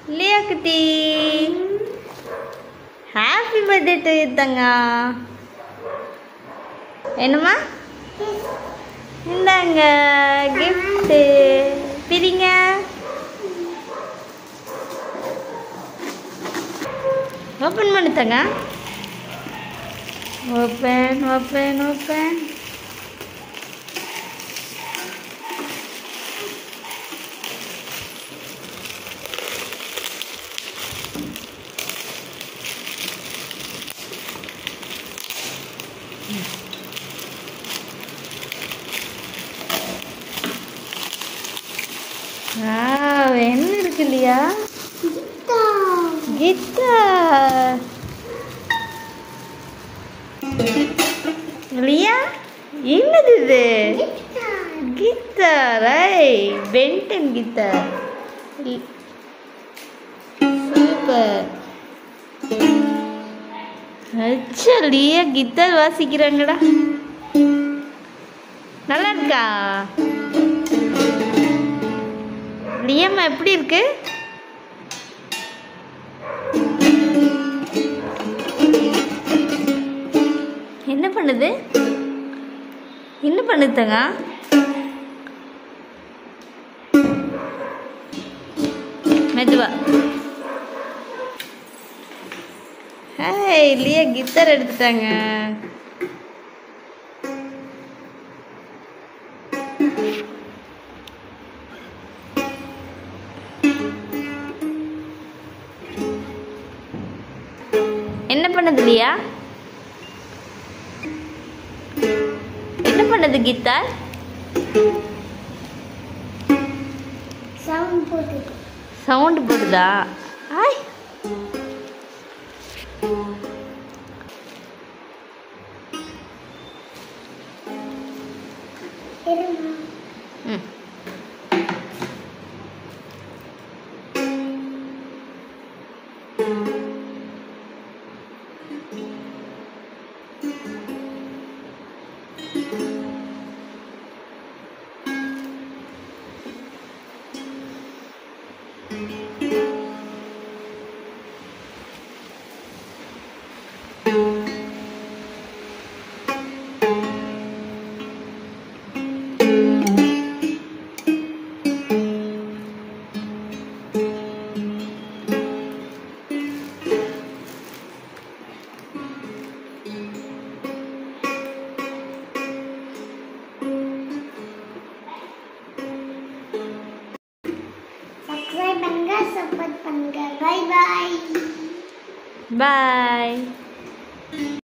லியா குட்டி happy birthday to தங்க என்னம்மா இந்தாங்க கிஃப்ட்டு பிரிங்க ஓப்பன் பண்ணித்தங்க ஓப்பன் ஓப்பன் ஓப்பன் வாவ், என்ன இருக்கு இல்லையா கிட்டார் லியா என்னது இது கிட்டார் ஐ பென்டன் கிட்டார் சூப்பர் அச்சா லியா கிட்டார் வாசிக்கிறாங்கடா நல்லா இருக்கா லியம்மா எப்படி இருக்கு என்ன பண்ணுது என்ன பண்ணுதுங்க மெதுவா ஹாய் லியா கித்தார் எடுத்துட்டாங்க என்ன பண்ணுது லியா என்ன பண்ணுது கீதா சவுண்ட் போட்டு சவுண்ட் போடுதா ஆய் இருமா ம் சப்ஸ்கிரைப் பண்ணுங்க சப்போர்ட் பண்ணுங்க பை பாய் பாய்